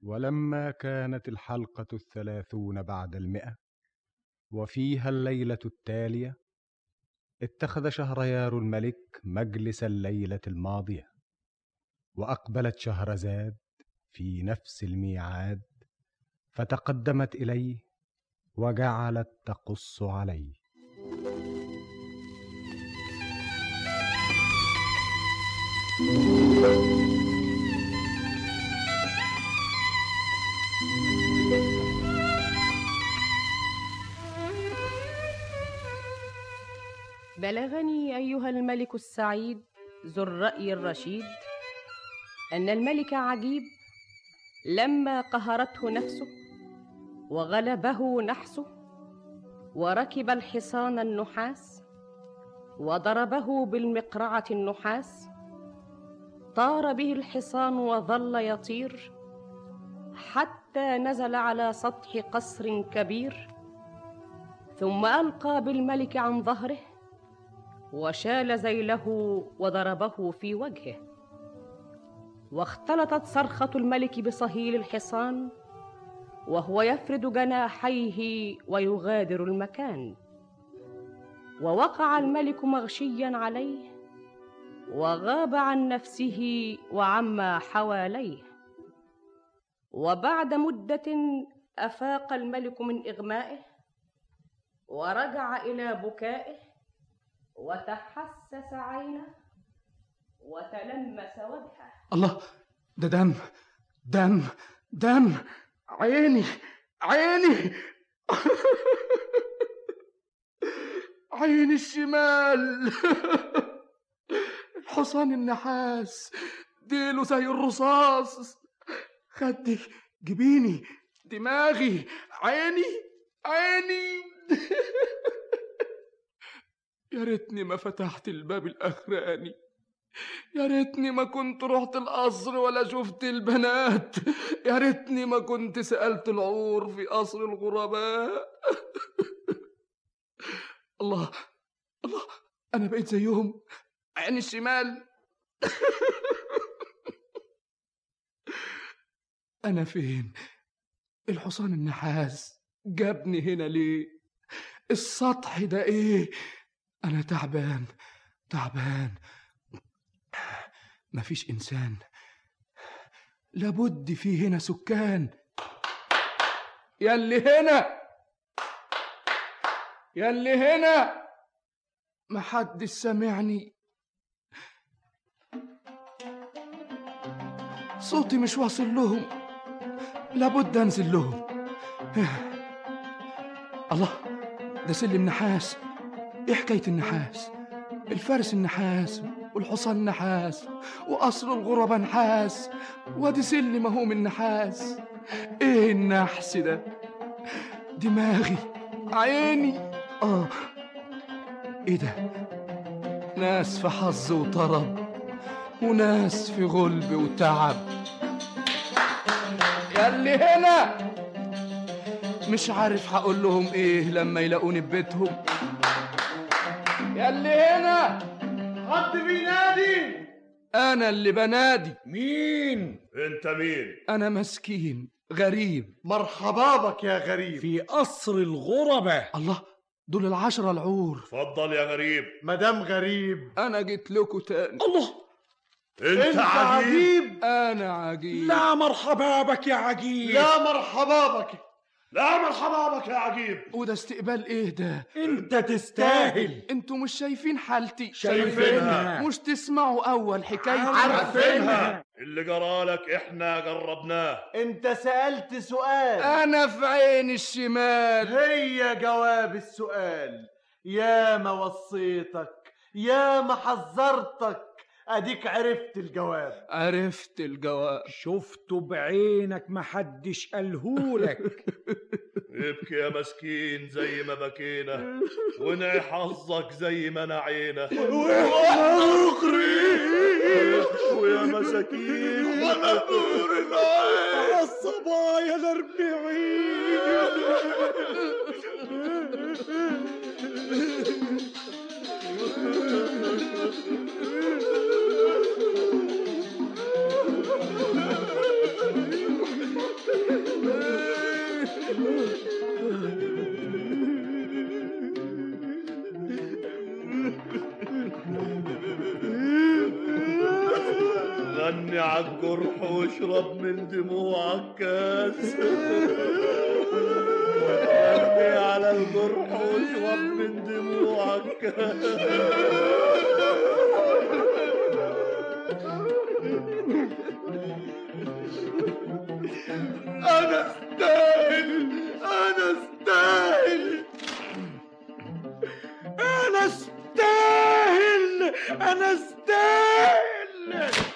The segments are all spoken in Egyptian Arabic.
ولما كانت الحلقة الثلاثون بعد المئة وفيها الليلة التالية اتخذ شهريار الملك مجلس الليلة الماضية وأقبلت شهرزاد في نفس الميعاد فتقدمت إليه وجعلت تقص عليه بلغني ايها الملك السعيد ذو الراي الرشيد ان الملك عجيب لما قهرته نفسه وغلبه نحسه وركب الحصان النحاس وضربه بالمقرعه النحاس طار به الحصان وظل يطير حتى نزل على سطح قصر كبير ثم القى بالملك عن ظهره وشال ذيله وضربه في وجهه واختلطت صرخه الملك بصهيل الحصان وهو يفرد جناحيه ويغادر المكان ووقع الملك مغشيا عليه وغاب عن نفسه وعما حواليه وبعد مده افاق الملك من اغمائه ورجع الى بكائه وتحسس عينه وتلمس وجهه الله ده دم دم دم عيني عيني عيني الشمال الحصان النحاس ديله زي الرصاص خدي جبيني دماغي عيني عيني يا ريتني ما فتحت الباب الاخراني يا ريتني ما كنت رحت القصر ولا شفت البنات يا ريتني ما كنت سألت العور في قصر الغرباء الله الله أنا بقيت زيهم عين الشمال أنا فين الحصان النحاس جابني هنا ليه السطح ده إيه أنا تعبان تعبان مفيش إنسان لابد في هنا سكان ياللي هنا ياللي هنا محدش سامعني صوتي مش واصل لهم لابد انزل لهم الله ده سلم نحاس ايه حكايه النحاس الفارس النحاس والحصان نحاس وقصر الغرباء نحاس وادي سلم اهو من نحاس ايه النحس ده دماغي عيني اه ايه ده ناس في حظ وطرب وناس في غلب وتعب ياللي هنا مش عارف هقول لهم ايه لما يلاقوني في بيتهم ياللي هنا حد بينادي انا اللي بنادي مين انت مين انا مسكين غريب مرحبا بك يا غريب في قصر الغربة الله دول العشرة العور اتفضل يا غريب مدام غريب انا جيت لكم تاني الله انت, انت عجيب انا عجيب لا مرحبا بك يا عجيب لا مرحبا بك لا مرحبا بك يا عجيب وده استقبال ايه ده انت تستاهل انتوا مش شايفين حالتي شايفينها مش تسمعوا اول حكاية عارفينها اللي جرالك احنا جربناه انت سألت سؤال انا في عين الشمال هي جواب السؤال يا ما وصيتك يا ما حذرتك اديك عرفت الجواب عرفت الجواب شفته بعينك محدش قالهولك ابكي يا مسكين زي ما بكينا ونعي حظك زي ما نعينا ويا مساكين ونور العين الصبايا الاربعين على الجرح واشرب من دموعك كاس ارمي على الجرح واشرب من دموعك كاس انا استاهل انا استاهل انا استاهل انا استاهل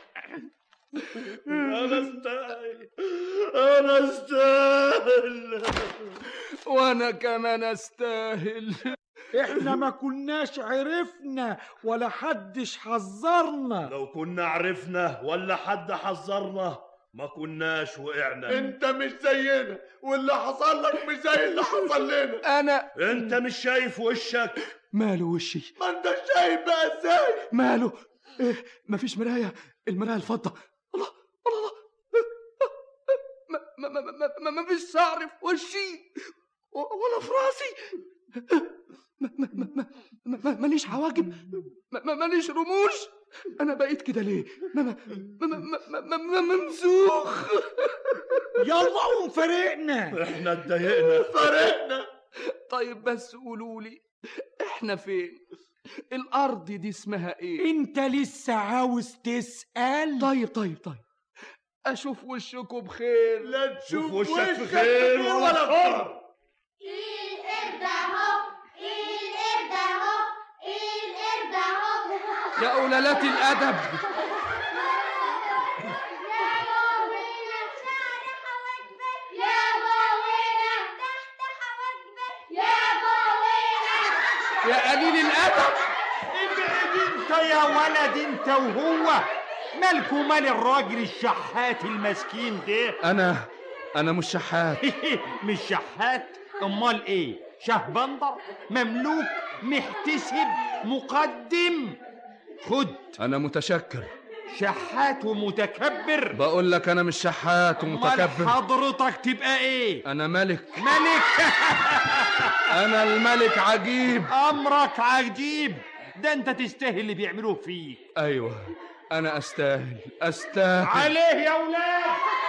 انا استاهل انا استاهل وانا كمان استاهل احنا ما كناش عرفنا ولا حدش حذرنا لو كنا عرفنا ولا حد حذرنا ما كناش وقعنا انت مش زينا واللي حصل لك مش زي اللي حصل لنا انا انت مش شايف وشك ماله وشي ما انت شايف بقى ازاي ماله إيه مفيش مرايه المرايه الفضه الله الله الله ما ما ما ما ما, ما فيش شعر في وشي و- ولا في راسي ما ما ما ما ما ما ماليش حواجب ما ما ماليش رموش انا بقيت كده ليه ما ما ما ما ما ما ما ممسوخ يلا قوم فرقنا احنا اتضايقنا فرقنا طيب بس قولوا لي احنا فين الارض دي اسمها ايه انت لسه عاوز تسأل طيب طيب طيب اشوف وشكم بخير لا تشوف شوف وشك وشك في خير ولا ولا خير القرد اهو القرد اهو القرد اهو يا قلالات الادب يا بوينا شعر حواجبك يا بوينا تحت حواجبك يا بوينا يا قليل الادب ابعد انت يا ولد انت وهو مالكوا مال الراجل الشحات المسكين ده انا انا مش شحات مش شحات امال ايه شهبندر مملوك محتسب مقدم خد انا متشكر شحات ومتكبر بقول لك انا مش شحات امال ومتكبر حضرتك تبقى ايه انا ملك ملك انا الملك عجيب امرك عجيب ده انت تستاهل اللي بيعملوه فيك ايوه انا استاهل استاهل عليه يا ولاد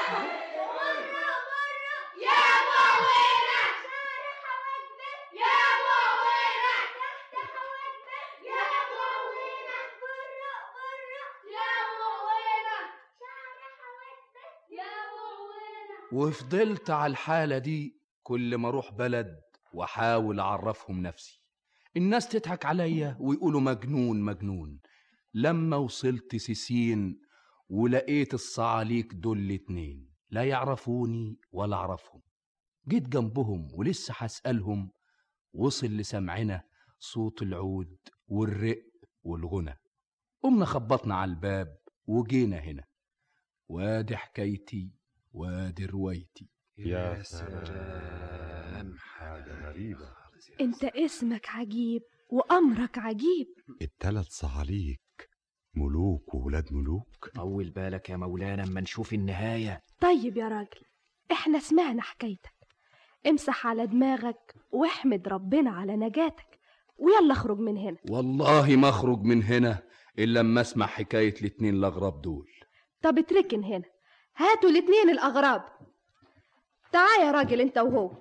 يا بوينا شعر حواجبك يا بوينا تحت حواجبك يا بوينا برق برق يا بوينا شعر حواجبك يا بوينا وفضلت على الحالة دي كل ما اروح بلد واحاول اعرفهم نفسي الناس تضحك عليا ويقولوا مجنون مجنون لما وصلت سيسين ولقيت الصعاليك دول الاتنين لا يعرفوني ولا اعرفهم جيت جنبهم ولسه هسألهم وصل لسمعنا صوت العود والرق والغنى قمنا خبطنا على الباب وجينا هنا وادي حكايتي وادي روايتي يا سلام حاجة غريبة انت اسمك عجيب وامرك عجيب التلات صعاليك ملوك وولاد ملوك طول بالك يا مولانا اما نشوف النهاية طيب يا راجل احنا سمعنا حكايتك امسح على دماغك واحمد ربنا على نجاتك ويلا اخرج من هنا والله ما اخرج من هنا الا لما اسمع حكايه الاتنين الاغراب دول طب اتركن هنا هاتوا الاتنين الاغراب تعال يا راجل انت وهو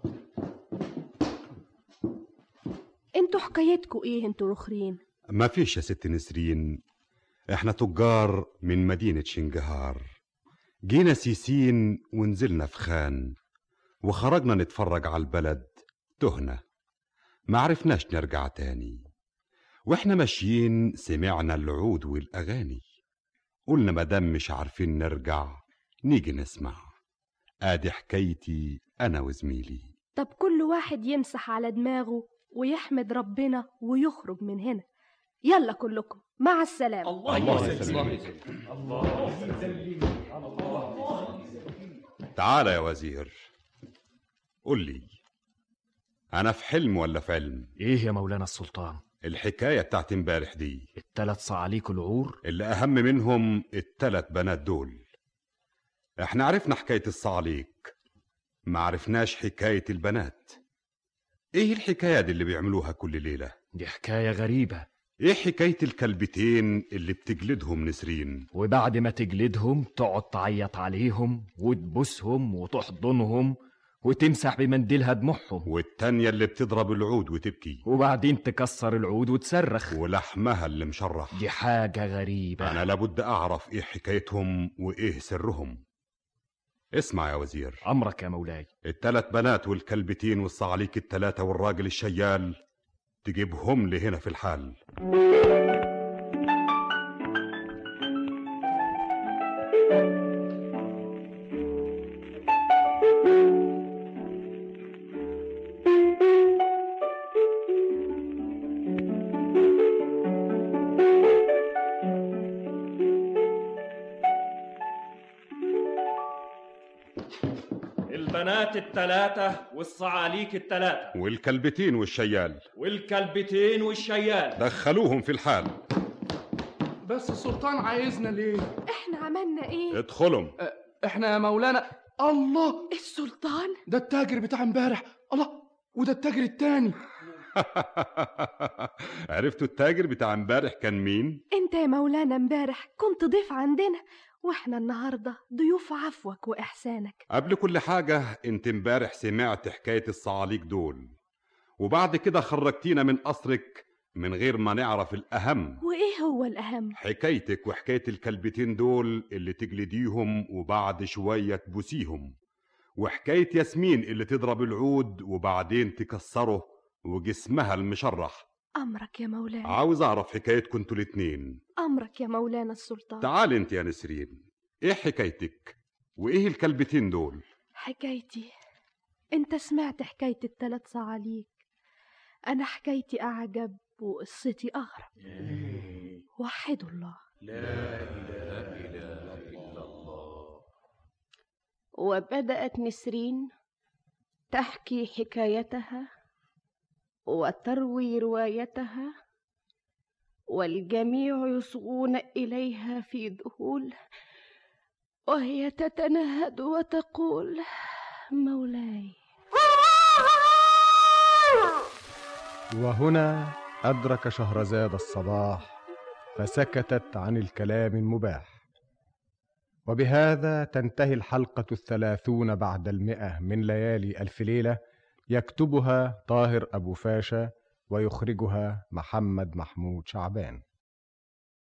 انتوا حكايتكوا ايه انتوا الاخرين ما فيش يا ست نسرين احنا تجار من مدينة شنجهار جينا سيسين ونزلنا في خان وخرجنا نتفرج على البلد تهنا ما عرفناش نرجع تاني واحنا ماشيين سمعنا العود والاغاني قلنا مادام مش عارفين نرجع نيجي نسمع ادي حكايتي انا وزميلي طب كل واحد يمسح على دماغه ويحمد ربنا ويخرج من هنا يلا كلكم مع السلامة الله تعالى يا وزير قل لي انا في حلم ولا في علم ايه يا مولانا السلطان الحكايه بتاعت امبارح دي التلات صعاليك العور اللي اهم منهم التلات بنات دول احنا عرفنا حكايه الصعاليك ما عرفناش حكايه البنات ايه الحكايه دي اللي بيعملوها كل ليله دي حكاية غريبة ايه حكاية الكلبتين اللي بتجلدهم نسرين وبعد ما تجلدهم تقعد تعيط عليهم وتبوسهم وتحضنهم وتمسح بمنديلها دموعهم والتانية اللي بتضرب العود وتبكي وبعدين تكسر العود وتصرخ ولحمها اللي مشرح دي حاجة غريبة أنا لابد أعرف إيه حكايتهم وإيه سرهم اسمع يا وزير أمرك يا مولاي التلات بنات والكلبتين والصعاليك التلاتة والراجل الشيال تجيبهم لي هنا في الحال البنات التلاتة والصعاليك التلاتة والكلبتين والشيال والكلبتين والشيال دخلوهم في الحال بس السلطان عايزنا ليه احنا عملنا ايه ادخلهم احنا يا مولانا الله السلطان ده التاجر بتاع امبارح الله وده التاجر التاني عرفتوا التاجر بتاع امبارح كان مين؟ انت يا مولانا امبارح كنت ضيف عندنا واحنا النهارده ضيوف عفوك واحسانك قبل كل حاجة انت امبارح سمعت حكاية الصعاليك دول وبعد كده خرجتينا من قصرك من غير ما نعرف الأهم وايه هو الاهم حكايتك وحكاية الكلبتين دول اللي تجلديهم وبعد شوية تبوسيهم وحكاية ياسمين اللي تضرب العود وبعدين تكسره وجسمها المشرح امرك يا مولانا عاوز أعرف حكايتكم انتوا الاتنين امرك يا مولانا السلطان تعال انت يا نسرين ايه حكايتك وايه الكلبتين دول حكايتي انت سمعت حكاية التلات صعاليك انا حكايتي اعجب وقصتي اغرب وحدوا الله وبدأت نسرين تحكي حكايتها وتروي روايتها والجميع يصغون إليها في ذهول وهي تتنهد وتقول مولاي وهنا أدرك شهرزاد الصباح فسكتت عن الكلام المباح وبهذا تنتهي الحلقة الثلاثون بعد المئة من ليالي ألف ليلة يكتبها طاهر أبو فاشا ويخرجها محمد محمود شعبان